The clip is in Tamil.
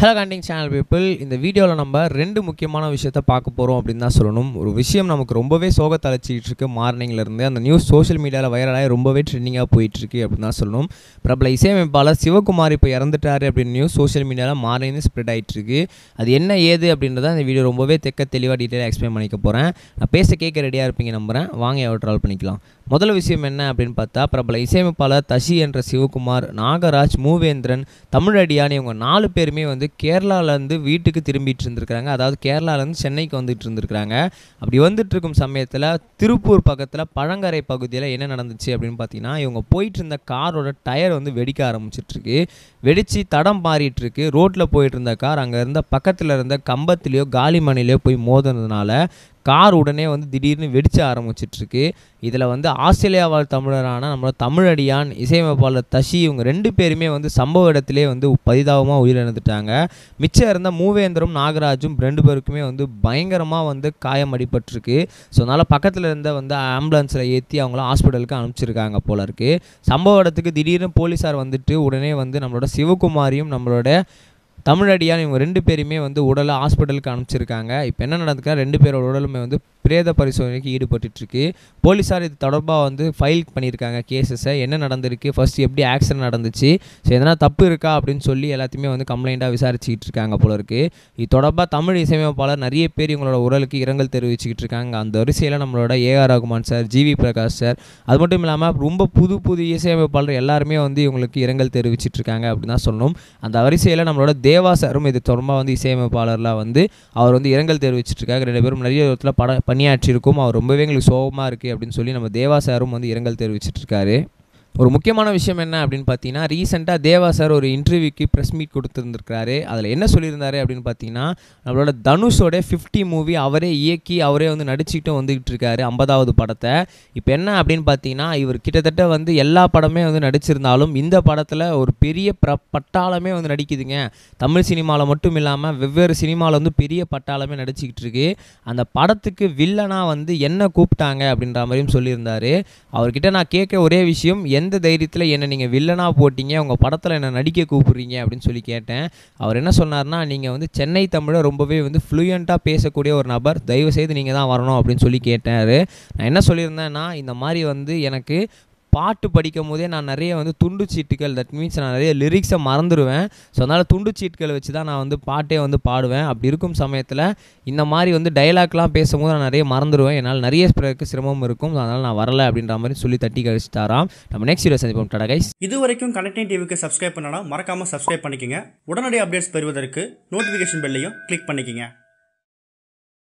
ஹலோ கண்டிங் சேனல் பீப்புள் இந்த வீடியோவில் நம்ம ரெண்டு முக்கியமான விஷயத்த பார்க்க போகிறோம் அப்படின்னு தான் சொல்லணும் ஒரு விஷயம் நமக்கு ரொம்பவே சோகத்தை அழைச்சிட்டு இருக்கு மார்னிங்லேருந்து அந்த நியூஸ் சோஷியல் மீடியாவில் வைரலாகி ரொம்பவே ட்ரெண்டிங்காக போயிட்டுருக்கு அப்படின்னு தான் சொல்லணும் பிரபல இசையமைப்பாளர் சிவகுமார் இப்போ இறந்துட்டாரு அப்படின்னு நியூஸ் சோஷியல் மீடியாவில் மார்னிங் ஸ்ப்ரெட் ஆகிட்டு இருக்கு அது என்ன ஏது அப்படின்றத இந்த வீடியோ ரொம்பவே தெக்க தெளிவாக டீட்டெயிலாக எக்ஸ்பிளைன் பண்ணிக்க போகிறேன் நான் பேச கேட்க ரெடியாக இருப்பீங்க நம்புகிறேன் வாங்க எவ்வளோ பண்ணிக்கலாம் முதல் விஷயம் என்ன அப்படின்னு பார்த்தா பிரபல இசையமைப்பாளர் தஷி என்ற சிவகுமார் நாகராஜ் மூவேந்திரன் தமிழடியான் இவங்க நாலு பேருமே வந்து கேரளாலேருந்து வீட்டுக்கு திரும்பிட்டு இருந்திருக்காங்க அதாவது கேரளாலேருந்து சென்னைக்கு வந்துட்டு இருந்திருக்காங்க அப்படி வந்துட்டு இருக்கும் சமயத்தில் திருப்பூர் பக்கத்தில் பழங்கரை பகுதியில் என்ன நடந்துச்சு அப்படின்னு பார்த்தீங்கன்னா இவங்க போயிட்டு இருந்த காரோட டயர் வந்து வெடிக்க ஆரம்பிச்சிட்ருக்கு வெடித்து தடம் மாறிட்டு இருக்கு ரோட்டில் போயிட்டு இருந்த கார் அங்கே இருந்த பக்கத்தில் இருந்த கம்பத்துலேயோ காலி மணிலையோ போய் மோதினதுனால கார் உடனே வந்து திடீர்னு வெடிச்ச ஆரம்பிச்சிட்ருக்கு இதில் வந்து ஆஸ்திரேலியா வாழ் தமிழரான நம்மளோட தமிழடியான் இசையமைப்பாளர் தஷி இவங்க ரெண்டு பேருமே வந்து சம்பவ இடத்திலே வந்து பரிதாபமாக உயிரிழந்துட்டாங்க மிச்சம் இருந்த மூவேந்தரும் நாகராஜும் ரெண்டு பேருக்குமே வந்து பயங்கரமாக வந்து காயம் அடிபட்டிருக்கு ஸோ அதனால் பக்கத்தில் இருந்த வந்து ஆம்புலன்ஸில் ஏற்றி அவங்கள ஹாஸ்பிட்டலுக்கு அனுப்பிச்சிருக்காங்க போல இருக்குது சம்பவ இடத்துக்கு திடீர்னு போலீஸார் வந்துட்டு உடனே வந்து நம்மளோட சிவகுமாரியும் நம்மளோட தமிழடியான் இவங்க ரெண்டு பேருமே வந்து உடலை ஹாஸ்பிட்டலுக்கு அனுப்பிச்சிருக்காங்க இப்போ என்ன நடந்துக்கா ரெண்டு பேரோட உடலுமே வந்து பிரேத பரிசோதனைக்கு ஈடுபட்டுருக்கு போலீஸார் இது தொடர்பாக வந்து ஃபைல் பண்ணியிருக்காங்க கேசஸை என்ன நடந்திருக்கு ஃபர்ஸ்ட் எப்படி ஆக்சிடென்ட் நடந்துச்சு ஸோ எதனா தப்பு இருக்கா அப்படின்னு சொல்லி எல்லாத்தையுமே வந்து கம்ப்ளைண்ட்டாக விசாரிச்சுக்கிட்டு இருக்காங்க போல இருக்கு இது தொடர்பாக தமிழ் இசையமைப்பாளர் நிறைய பேர் இவங்களோட உடலுக்கு இரங்கல் தெரிவிச்சுக்கிட்டு இருக்காங்க அந்த வரிசையில் நம்மளோட A R Rahman sir G V Prakash sir அது மட்டும் இல்லாமல் ரொம்ப புது புது இசையமைப்பாளர் எல்லாருமே வந்து இவங்களுக்கு இரங்கல் தெரிவிச்சிட்டு இருக்காங்க அப்படின்னு தான் சொல்லணும் அந்த வரிசையில் நம்மளோட தேவா சாரும் இது தொடர்பாக வந்து இசையமைப்பாளர்லாம் வந்து அவர் வந்து இரங்கல் தெரிவிச்சிட்டு இருக்காங்க ரெண்டு பேரும் நிறைய விதத்தில் பட பணியாற்றியிருக்கும் அவர் ரொம்பவே எங்களுக்கு சோகமாக இருக்குது அப்படின்னு சொல்லி நம்ம தேவா சாரும் வந்து இரங்கல் தெரிவிச்சிட்டு இருக்காரு ஒரு முக்கியமான விஷயம் என்ன அப்படின்னு பார்த்தீங்கன்னா ரீசெண்டாக தேவா சார் ஒரு இன்டர்வியூக்கு ப்ரெஸ் மீட் கொடுத்துருந்துருக்காரு அதில் என்ன சொல்லியிருந்தாரு அப்படின்னு பார்த்தீங்கன்னா நம்மளோட தனுஷோட ஃபிஃப்டி மூவி அவரே இயக்கி அவரே வந்து நடிச்சுக்கிட்டும் வந்துக்கிட்டு இருக்காரு ஐம்பதாவது படத்தை இப்போ என்ன அப்படின்னு பார்த்தீங்கன்னா இவர் கிட்டத்தட்ட வந்து எல்லா படமே வந்து நடிச்சிருந்தாலும் இந்த படத்தில் ஒரு பெரிய பிர பட்டாளமே வந்து நடிக்குதுங்க தமிழ் சினிமாவில் மட்டும் இல்லாமல் வெவ்வேறு சினிமாவில் வந்து பெரிய பட்டாளமே நடிச்சுக்கிட்டு இருக்கு அந்த படத்துக்கு வில்லனாக வந்து என்ன கூப்பிட்டாங்க அப்படின்ற மாதிரியும் சொல்லியிருந்தாரு அவர்கிட்ட நான் கேட்க ஒரே விஷயம் எந்த தைரியத்தில் என்னை நீங்கள் வில்லனாக போட்டீங்க உங்கள் படத்தில் என்னை நடிக்க கூப்பிட்றீங்க அப்படின்னு சொல்லி கேட்டேன் அவர் என்ன சொன்னார்னா நீங்கள் வந்து சென்னை தமிழை ரொம்பவே வந்து ஃப்ளூயண்ட்டாக பேசக்கூடிய ஒரு நபர் தயவுசெய்து நீங்கள் தான் வரணும் அப்படின்னு சொல்லி கேட்டார் நான் என்ன சொல்லியிருந்தேன்னா இந்த மாதிரி வந்து எனக்கு பாட்டு படிக்கும் போதே நான் நிறைய வந்து துண்டு சீட்டுகள் தட் மீன்ஸ் நான் நிறைய லிரிக்ஸை மறந்துடுவேன் ஸோ அதனால் துண்டு சீட்டுகளை வச்சு தான் நான் வந்து பாட்டே வந்து பாடுவேன் அப்படி இருக்கும் சமயத்தில் இந்த மாதிரி வந்து டைலாக்லாம் பேசும்போது நான் நிறைய மறந்துடுவேன் என்னால் நிறைய பிறகு சிரமம் இருக்கும் அதனால் நான் வரல அப்படின்ற மாதிரி சொல்லி தட்டி கழிச்சிட்டாராம் நம்ம நெக்ஸ்ட் வீடியோ சந்திப்போம் டாடா கைஸ் இது வரைக்கும் கனெக்டிங் டிவிக்கு சப்ஸ்கிரைப் பண்ணனா மறக்காம சப்ஸ்கிரைப் பண்ணிக்கங்க உடனடி அப்டேட்ஸ் பெறுவதற்கு நோட்டிஃபிகேஷன் பெல்லையும் கிளிக் பண்ணிக்கங்க